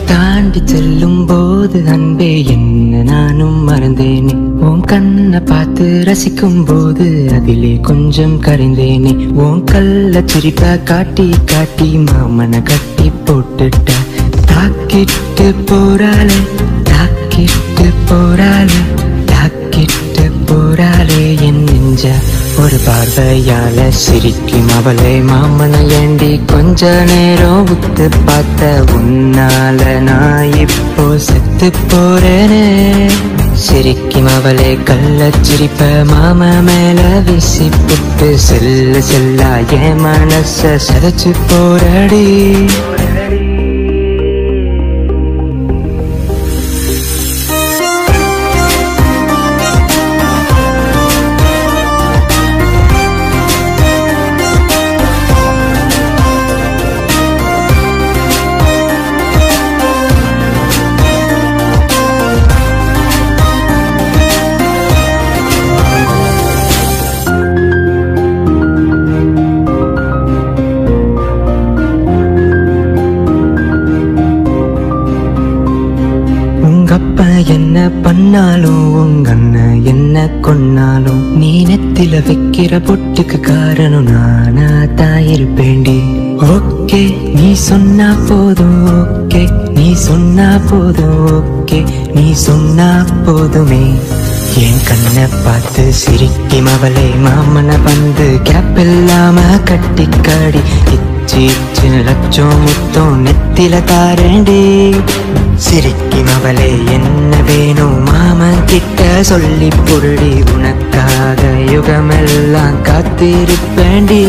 தாண்டி செல்லும் போது அன்பே என்ன நானும் மறந்தேனே உன் கண்ணை பார்த்து ரசிக்கும் போது அதிலே கொஞ்சம் கரைந்தேனே உன் கள்ள சிரிப்ப காட்டி காட்டி மாமனை கட்டி போட்டுட்ட தாக்கிட்டு போறாளே தாக்கிட்டு போறாளே தாக்கிட்டு போறாளே என் நெஞ்ச ஒரு பார்வையால சிரிக்கும் அவளை மாமனை ஏண்டி கொஞ்ச நேரம் உத்து பார்த்த உன்னால நான் இப்போ செத்து போறேனே சிரிக்கும் அவளை கள்ள சிரிப்ப மாம மேல வீசி புட்டு செல்ல செல்லா என் மனச சதைச்சு போறடி உங்க அப்பா என்ன பண்ணாலும் உங்க அண்ணன் என்ன கொன்னாலும் நீ நெத்தில வைக்கிற பொட்டுக்கு காரணம் நானா தான் இருப்பேண்டி ஓகே நீ சொன்னா போதும் ஓகே நீ சொன்னா போதும் ஓகே நீ சொன்னா போதுமே என் கண்ணை பார்த்து சிரிக்கும் அவளை மாமனை வந்து கேப் இல்லாம கட்டிக்காடி இச்சி இச்சின்னு லட்சம் முத்தம் நெத்தில தாரேண்டி சிரிக்கும் அவளே என்ன வேணும் மாமன் கிட்ட சொல்லி புருடி உனக்காக யுகமெல்லாம் காத்திருப்பேண்டி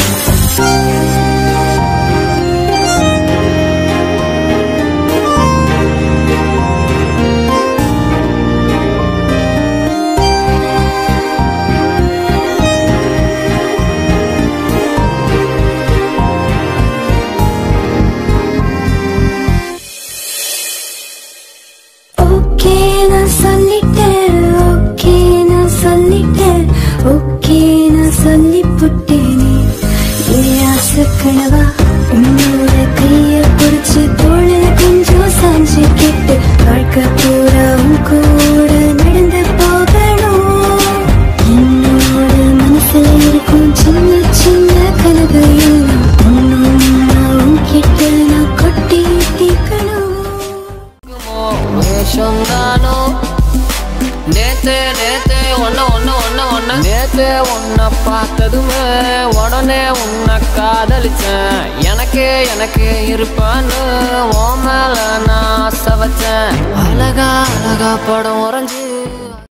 ஓகே நான் சொல்லிட்டேன் ஓகே நான் சொல்லிட்டேன் ஓகே நான் சொல்லி புட்டேனே என் ஆசை கனவா உன்னோட கைய பிடிச்சு தோழல கொஞ்சம் சாஞ்சு கேட்டு வாழ்க்கை பூரா உன் கூட நடந்து போகணும் என்னோட மனசுல இருக்கும் சின்ன சின்ன கனவு எல்லாம் ஒன்னொன்னா உன்கிட்ட நான் கொட்டி தீர்க்கணும் வேஷம்தானோ நேத்தே நேத்தே ஒன்ன ஒன்ன ஒன்ன ஒன்ன நேத்தே உன்னை பார்த்ததுமே உடனே உன்னை காதலிச்சேன் எனக்கே எனக்கு இருப்பான்னு உன் மேல நான் ஆசை வச்சேன் அழகா அழகா படம் உறைஞ்சு